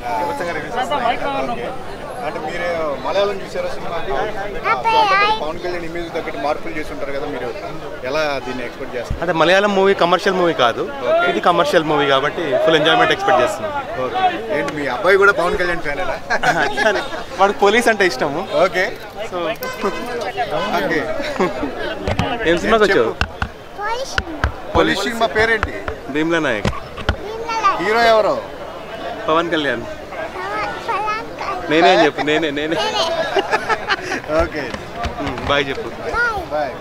Okay. అంటే మీరు మలయాళం చూసారా సినిమా పవన్ కళ్యాణ్ ఇమేజ్ తగ్గట్టు మార్పులు చేసి ఉంటారు కదా మీరు ఎలా దీన్ని ఎక్స్పెక్ట్ చేస్తారు అంటే మలయాళం మూవీ కమర్షియల్ మూవీ కాదు ఇది కమర్షియల్ మూవీ కాబట్టి ఫుల్ ఎంజాయ్మెంట్ ఎక్స్పెక్ట్ చేస్తున్నాం ఓకే ఏంటి మీ అబ్బాయి కూడా పవన్ కళ్యాణ్ ఫ్యానేనా కానీ వాడికి పోలీస్ అంటే ఇష్టము ఓకే సో ఓకే ఏం సినిమాకి వచ్చావు పోలీస్ సినిమా పేరేంటి భీమ్లా నాయక్ హీరో ఎవరు పవన్ కళ్యాణ్ నేనేం చెప్పు నేనే నేనే ఓకే బాయ్ చెప్పు బాయ్